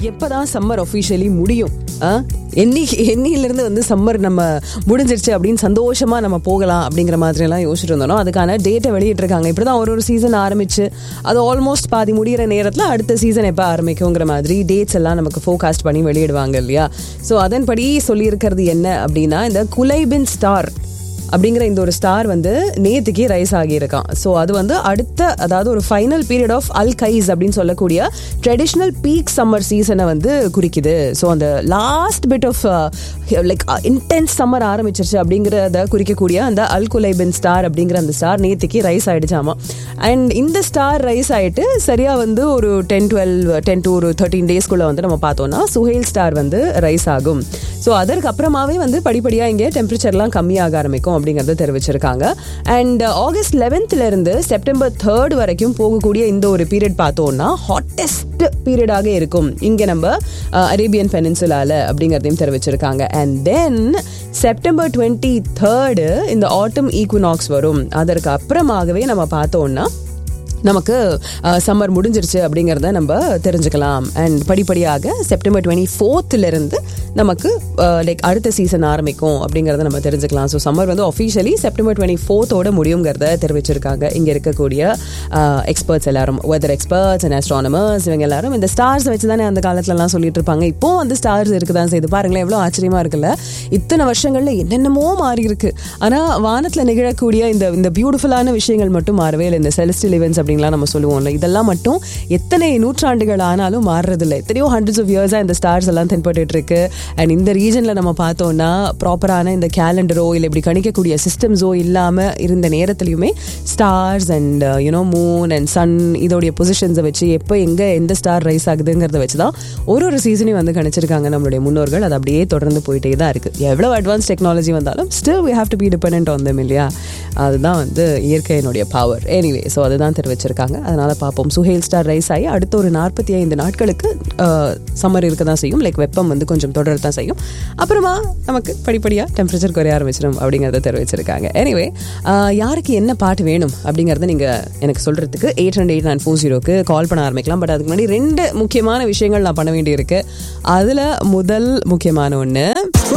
எப்பதான் summer officially முடியும் ஆ? என்னி என்னையிலிருந்து வந்து சம்மர் நம்ம முடிஞ்சிருச்சு அப்படின்னு சந்தோஷமா நம்ம போகலாம் அப்படிங்கிற மாதிரி எல்லாம் யோசிச்சுட்டு இருந்தோம் அதுக்கான டேட்டை வெளியிட்டிருக்காங்க இப்படிதான் ஒரு ஒரு சீசன் ஆரம்பிச்சு அது ஆல்மோஸ்ட் பாதி முடிகிற நேரத்தில் அடுத்த சீசன் எப்போ ஆரம்பிக்குங்கிற மாதிரி டேட்ஸ் எல்லாம் நமக்கு ஃபோகாஸ்ட் பண்ணி வெளியிடுவாங்க இல்லையா ஸோ அதன்படி சொல்லியிருக்கிறது என்ன அப்படின்னா இந்த குலைபின் ஸ்டார் அப்படிங்கிற இந்த ஒரு ஸ்டார் வந்து நேத்துக்கே ரைஸ் ஆகியிருக்கான் ஸோ அது வந்து அடுத்த அதாவது ஒரு final period of Al Qaiz அப்படின்னு சொல்லக்கூடிய ட்ரெடிஷ்னல் பீக் சம்மர் சீசனை வந்து குறிக்குது ஸோ அந்த last bit of like intense summer ஆரம்பிச்சிருச்சு அப்படிங்கிறத குறிக்கக்கூடிய அந்த அல் குலைபின் ஸ்டார் அப்படிங்கிற அந்த ஸ்டார் நேத்துக்கே ரைஸ் ஆயிடுச்சாமா அண்ட் இந்த ஸ்டார் ரைஸ் ஆயிட்டு சரியா வந்து ஒரு டென் டுவெல் டென் டு ஒரு தேர்ட்டீன் டேஸ்க்குள்ள வந்து நம்ம பார்த்தோம்னா சுஹேல் ஸ்டார் வந்து ரைஸ் ஆகும் ஸோ அதற்கு அப்புறமாவே வந்து படிப்படியாக இங்கே டெம்பரேச்சர்லாம் கம்மியாக ஆரம்பிக்கும் அப்படிங்கறத தெரிவிச்சிருக்காங்க அண்ட் ஆகஸ்ட் லெவன்த்ல இருந்து செப்டம்பர் தேர்ட் வரைக்கும் போகக்கூடிய இந்த ஒரு பீரியட் பார்த்தோம்னா ஹாட்டஸ்ட் பீரியடாக இருக்கும் இங்க நம்ம அரேபியன் பெனின்சுலால அப்படிங்கறதையும் தெரிவிச்சிருக்காங்க and then September twenty third இந்த ஆட்டம் ஈக்குனாக்ஸ் வரும் அதற்கு அப்புறமாகவே நம்ம பார்த்தோம்னா நமக்கு சம்மர் முடிஞ்சிருச்சு அப்படிங்கிறத நம்ம தெரிஞ்சுக்கலாம் அண்ட் படிப்படியாக செப்டம்பர் டுவெண்ட்டி ஃபோர்த்துலேருந்து நமக்கு லைக் அடுத்த சீசன் ஆரம்பிக்கும் அப்படிங்கிறத நம்ம தெரிஞ்சுக்கலாம் ஸோ சம்மர் வந்து ஒஃபிஷியலி செப்டம்பர் டுவெண்ட்டி ஃபோர்த்தோட முடியுங்கிறத தெரிவிச்சிருக்காங்க இங்கே இருக்கக்கூடிய எக்ஸ்பர்ட்ஸ் எல்லாரும் வெதர் எக்ஸ்பர்ட்ஸ் அண்ட் ஆஸ்ட்ரானமர்ஸ் இவங்க எல்லாரும் இந்த ஸ்டார்ஸ் வச்சு தானே அந்த காலத்துலலாம் சொல்லிட்டு இருப்பாங்க இப்போ வந்து ஸ்டார்ஸ் இருக்குதான் செய்து பாருங்களேன் எவ்வளோ ஆச்சரியமா இருக்குல்ல இத்தனை வருஷங்கள்ல என்னென்னமோ மாறி இருக்கு ஆனால் வானத்தில் நிகழக்கூடிய இந்த இந்த பியூட்டிஃபுல்லான விஷயங்கள் மட்டும் மாறவே இல்லை இந்த செலஸ்டியல் இவெண்ட்ஸ் அப்படின்லாம் நம்ம சொல்லுவோம்ல இதெல்லாம் மட்டும் எத்தனை நூற்றாண்டுகள் ஆனாலும் மாறுறதில்ல எத்தனையோ ஹண்ட்ரட்ஸ் ஆஃப் இயர்ஸாக இந்த ஸ்டார்ஸ் எல்லாம் தென்பட்டு இருக்கு அண்ட் இந்த ரீஜனில் நம்ம பார்த்தோம்னா ப்ராப்பரான இந்த கேலண்டரோ இல்லை இப்படி கணிக்கக்கூடிய சிஸ்டம்ஸோ இல்லாமல் இருந்த நேரத்துலையுமே stars and you know moon and sun இதோடைய பொசிஷன்ஸை வச்சு எப்போ எங்கே எந்த ஸ்டார் ரைஸ் ஆகுதுங்கிறத வச்சு தான் ஒரு ஒரு சீசனையும் வந்து கணிச்சிருக்காங்க நம்மளுடைய முன்னோர்கள் அது அப்படியே தொடர்ந்து போயிட்டே தான் இருக்கு எவ்வளோ அட்வான்ஸ் டெக்னாலஜி வந்தாலும் still we have to be depend on them இல்லையா அதுதான் வந்து இயற்கையினுடைய பவர் எனிவே ஸோ அதுதான் தெரிவிச்சிருக்காங்க அதனால பார்ப்போம் சுஹேல் ஸ்டார் ரைஸ் ஆகி அடுத்த ஒரு நாற்பத்தி ஐந்து நாட்களுக்கு சம்மர் இருக்க தான் செய்யும் லைக் வெப்பம் வந்து கொஞ்சம் தொடர தான் செய்யும் அப்புறமா நமக்கு படிப்படியாக டெம்பரேச்சர் குறைய ஆரம்பிச்சிடும் அப்படிங்கிறத தெரிவிச்சிருக்காங்க எனிவே யாருக்கு என்ன பாட்டு வேணும் அப்படிங்கிறத நீங்கள் எனக்கு சொல்கிறதுக்கு eight hundred eight nine four ஜீரோக்கு கால் பண்ண ஆரம்பிக்கலாம் பட் அதுக்கு முன்னாடி ரெண்டு முக்கியமான விஷயங்கள் நான் பண்ண வேண்டியிருக்கு அதில் முதல் முக்கியமான ஒன்று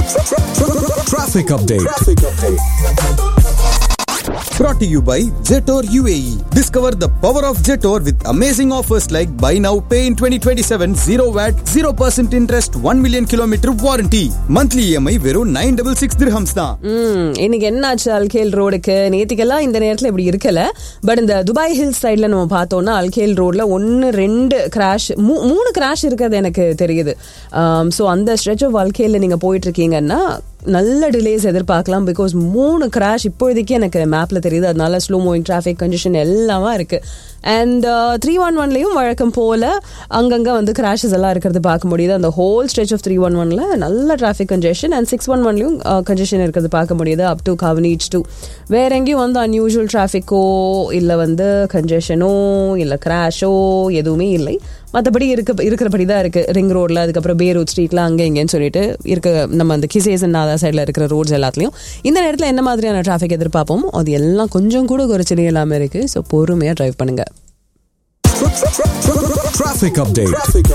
Traffic update. Brought to you by Jetor UAE. Discover the power of Jetor with amazing offers like buy now, pay in 2027, 0 VAT, 0% interest, 1 million kilometer warranty. Monthly EMI வெறும் 966 dirhams தான். ம், இன்னைக்கு என்ன ஆச்சு அல்கேல் ரோடுக்கு நேத்திக்கெல்லாம் இந்த நேரத்தில் இப்படி இருக்கல பட் இந்த துபாய் ஹில்ஸ் சைடில் நம்ம பார்த்தோம்னா அல்கேல் ரோட்ல ஒன்று ரெண்டு கிராஷ் மூணு கிராஷ் இருக்கிறது எனக்கு தெரியுது ஸோ அந்த ஸ்ட்ரெச் ஆஃப் அல்கேலில் நீங்கள் போயிட்டு இருக்கீங்கன்னா நல்ல டிலேஸ் எதிர்பார்க்கலாம் பிகாஸ் மூணு கிராஷ் இப்போதைக்கு எனக்கு மேப்பில் தெரியுது அதனால ஸ்லோ மூவிங் டிராஃபிக் கண்டிஷன் எல்லாமே இருக்கு அண்ட் த்ரீ ஒன் ஒன்லையும் வழக்கம் போல அங்கங்கே வந்து கிராஷஸ் எல்லாம் இருக்கிறது பார்க்க முடியுது அந்த whole stretch of three one ஒன்ல நல்ல traffic congestion and six one ஒன்லையும் கன்ஜெஷன் இருக்கிறது பார்க்க முடியுது அப் டு கவனீச் டூ வேற எங்கேயும் வந்து அன்யூஷுவல் டிராஃபிக்கோ இல்லை வந்து கன்ஜெஷனோ இல்லை கிராஷோ எதுவுமே இல்லை மற்றபடி இருக்க இருக்கிறபடி தான் இருக்கு ரிங் ரோட்ல அதுக்கப்புறம் பேரூட் ஸ்ட்ரீட்ல அங்கே இங்கேன்னு சொல்லிட்டு இருக்க நம்ம அந்த கிசேசன் நாதா சைடில் இருக்கிற ரோட்ஸ் எல்லாத்துலையும் இந்த நேரத்தில் என்ன மாதிரியான டிராஃபிக் எதிர்பார்ப்போம் அது எல்லாம் கொஞ்சம் கூட குறைச்சலே எல்லாமே இருக்கு ஸோ பொறுமையாக டிரைவ் பண்ணுங்க Traffic update.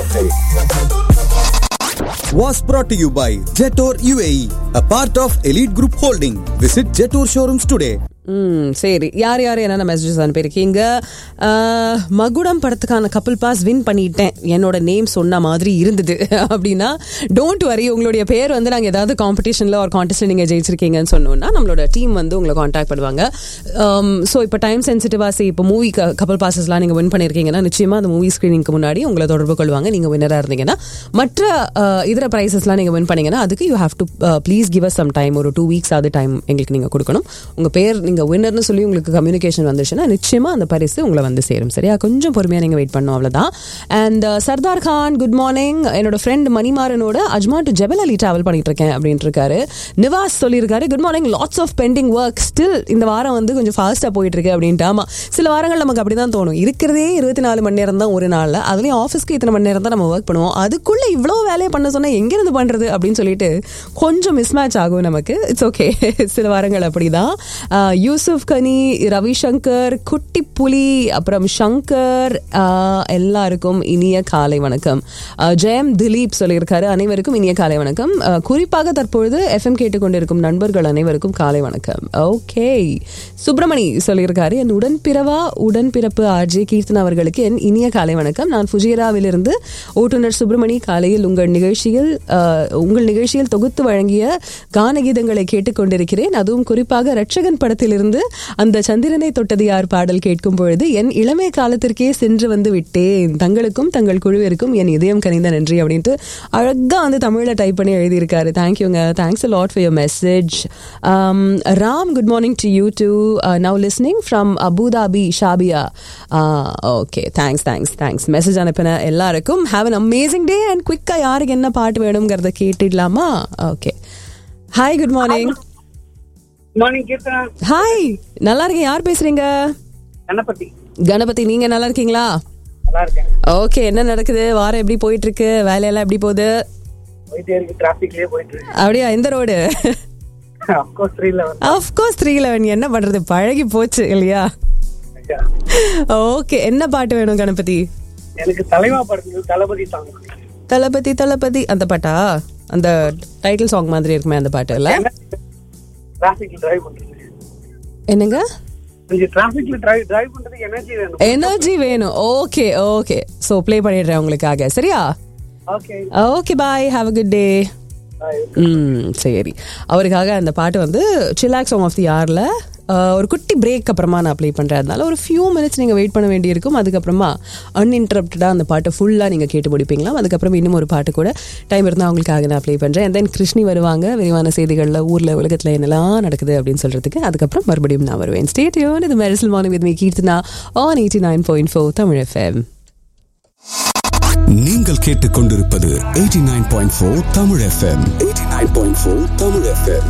Was brought to you by Jetor UAE, a part of Elite Group Holding. Visit Jetor showrooms today. ம் சரி யார் யார் என்னென்ன மெசேஜஸ் அனுப்பியிருக்கீங்க அஹ், மகுடம் படத்துக்கான கப்பல் பாஸ் வின் பண்ணிட்டேன் என்னோட நேம் சொன்ன மாதிரி இருந்தது அப்படின்னா டோன்ட் வரி உங்களுடைய பேர் வந்து நாங்கள் ஏதாவது காம்படிஷனில் ஒரு கான்டெஸ்ட்டில் நீங்கள் ஜெயிச்சிருக்கீங்கன்னு சொன்னோம்னா நம்மளோட டீம் வந்து உங்களை காண்டாக்ட் பண்ணுவாங்க ஸோ இப்போ டைம் சென்சிட்டிவாக சரி இப்போ மூவி கப்பல் பாசஸ்லாம் நீங்கள் வின் பண்ணியிருக்கீங்கன்னா நிச்சயமாக அந்த மூவி ஸ்க்ரீனிங்க்கு முன்னாடி உங்களை தொடர்பு கொள்வாங்க நீங்கள் வின்னராக இருந்தீங்கன்னா மற்ற அஹ், இதர ப்ரைஸஸ்லாம் நீங்கள் வின் பண்ணீங்கன்னா அதுக்கு you have to please give us some time ஒரு டூ வீக்ஸ் ஆகுது டைம் எங்களுக்கு நீங்கள் கொடுக்கணும் உங்கள் பேர் நீங்கள் வின்னர்னு சொல்லி உங்களுக்கு கம்யூனிகேஷன் வந்துச்சுன்னா நிச்சயமாக அந்த பரிசு உங்களை வந்து சேரும் சரியா கொஞ்சம் பொறுமையாக நீங்கள் வெயிட் பண்ணணும் அவ்வளோதான் and Sardar Khan good morning என்னோட ஃப்ரெண்ட் மணிமாறனோட Ajman to Jebel Ali travel பண்ணிட்டு இருக்கேன் அப்படின்ட்டு இருக்காரு நிவாஸ் சொல்லியிருக்காரு good morning lots of pending work still இந்த வாரம் வந்து கொஞ்சம் ஃபாஸ்ட்டாக போயிட்டு இருக்கு அப்படின்ட்டு ஆமா சில வாரங்கள் நமக்கு அப்படி தான் தோணும் இருக்கிறதே இருபத்தி நாலு மணி நேரம் தான் ஒரு நாளில் அதுலேயும் ஆஃபீஸ்க்கு இத்தனை மணி நேரம் தான் நம்ம ஒர்க் பண்ணுவோம் அதுக்குள்ள இவ்வளோ வேலையை பண்ண சொன்னால் எங்கேருந்து பண்ணுறது அப்படின்னு சொல்லிட்டு கொஞ்சம் மிஸ்மேட்ச் ஆகும் நமக்கு இட்ஸ் ஓகே சில வாரங்கள் அப்படிதான் யூசுப் கனி ரவிசங்கர் குட்டி புலி அப்புறம் சங்கர் ஆஹ், எல்லாருக்கும் இனிய காலை வணக்கம் ஆஹ், ஜெயம் திலீப் சொல்லியிருக்காரு அனைவருக்கும் இனிய காலை வணக்கம் ஆஹ், குறிப்பாக தற்பொழுது எஃப்எம் கேட்டுக்கொண்டிருக்கும் நண்பர்கள் அனைவருக்கும் காலை வணக்கம் ஓகே சுப்பிரமணி சொல்லியிருக்காரு என் உடன்பிறவா உடன்பிறப்பு ஆர்ஜே கீர்த்தனா அவர்களுக்கு என் இனிய காலை வணக்கம் நான் ஃபுஜிராவிலிருந்து ஓட்டுநர் சுப்பிரமணி காலையில் உங்கள் நிகழ்ச்சியில் ஆஹ், உங்கள் நிகழ்ச்சியில் தொகுத்து வழங்கிய கான கீதங்களை கேட்டுக்கொண்டிருக்கிறேன் அதுவும் குறிப்பாக ரட்சகன் படத்திலிருந்து அந்த சந்திரனை தொட்டது யார் பாடல் கேட்கும் பொழுது என் இளமை காலத்திற்கே சென்று வந்து விட்டேன் தங்களுக்கும் தங்கள் குழுவிற்கும் என் இதயம் கனிந்த நன்றி அப்படின்ட்டு அழகா வந்து தமிழ்ல டைப் பண்ணி எழுதியிருக்காரு தேங்க்யூங்க thanks lot for your message Ram good morning to you to now listening from Abu Dhabi Shafiya okay thanks thanks thanks message அனுப்பின எல்லாருக்கும் have an amazing day and குவிக்காக யாருக்கு என்ன பாட்டு வேணுங்கிறத கேட்டுடலாமா okay hi good morning morning Keerthana hi நல்லா இருக்கேன் யார் பேசுறீங்க கணபதி கணபதி நீங்க நல்லா இருக்கீங்களா நல்லா இருக்கேன் ஓகே என்ன நடக்குது வாரம் எப்படி போயிட்டு இருக்கு வேலையெல்லாம் எப்படி போகுது போயிட்டே இருக்கு டிராபிக்லயே போயிட்டு இருக்கு அப்படியா எந்த road of course three eleven of course three eleven என்ன பண்றது பழகி போச்சு இல்லையா ஓகே என்ன பாட்டு வேணும் கணபதி எனக்கு தலைவா படத்துல தளபதி சாங் தளபதி தளபதி அந்த பாட்டா அந்த டைட்டில் சாங் மாதிரி இருக்குமே அந்த பாட்டு இல்ல டிராபிக்ல டிரைவ் பண்றது என்னங்க கொஞ்சம் டிராபிக்ல டிரைவ் டிரைவ் பண்றது எனர்ஜி வேணும் எனர்ஜி வேணும் ஓகே ஓகே ஸோ ப்ளே பண்ணிடுறேன் உங்களுக்காக சரியா okay okay bye have a good day ம் சரி அவருக்காக அந்த பாட்டு வந்து சில்லாக் சாங் ஆஃப் தி யாரில் ஒரு குட்டி பிரேக் அப்புறமா நான் ப்ளே பண்ணுறேன் அதனால ஒரு ஃபியூ மினிட்ஸ் நீங்கள் வெயிட் பண்ண வேண்டியிருக்கும் அதுக்கப்புறமா அன்இன்டரப்டடாக அந்த பாட்டை ஃபுல்லாக நீங்கள் கேட்டு முடிப்பீங்களாம் அதுக்கப்புறம் இன்னும் ஒரு பாட்டு கூட டைம் இருந்தால் அவங்களுக்காக நான் ப்ளே பண்ணுறேன் தென் கிருஷ்ணி வருவாங்க விரிவான செய்திகளில் ஊரில் உலகத்தில் என்னெல்லாம் நடக்குது அப்படின்னு சொல்கிறதுக்கு அதுக்கப்புறம் மறுபடியும் நான் வருவேன் ஸ்டேட்யூன் இது Mersal morning with me Keerthana on eighty nine point four Tamil FM நீங்கள் கேட்டுக்கொண்டிருப்பது 89.4 Tamil FM 89.4 Tamil FM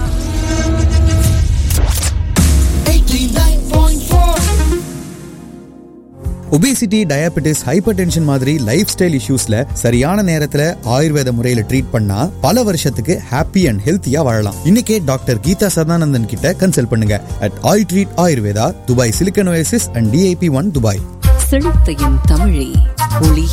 obesity diabetes hypertension மாதிரி லைஃப் ஸ்டைல் இஷ்யூஸ்ல சரியான நேரத்துல ஆயுர்வேத முறையில ட்ரீட் பண்ணா பல வருஷத்துக்கு ஹாப்பி அண்ட் ஹெல்த்தியா வாழலாம் இன்னைக்கே டாக்டர் கீதா சதானந்தன் கிட்ட கன்சல்ட் பண்ணுங்க at I treat Ayurveda Dubai Silicon Oasis and DIP one Dubai செழித்தையும் தமிழே ஒளி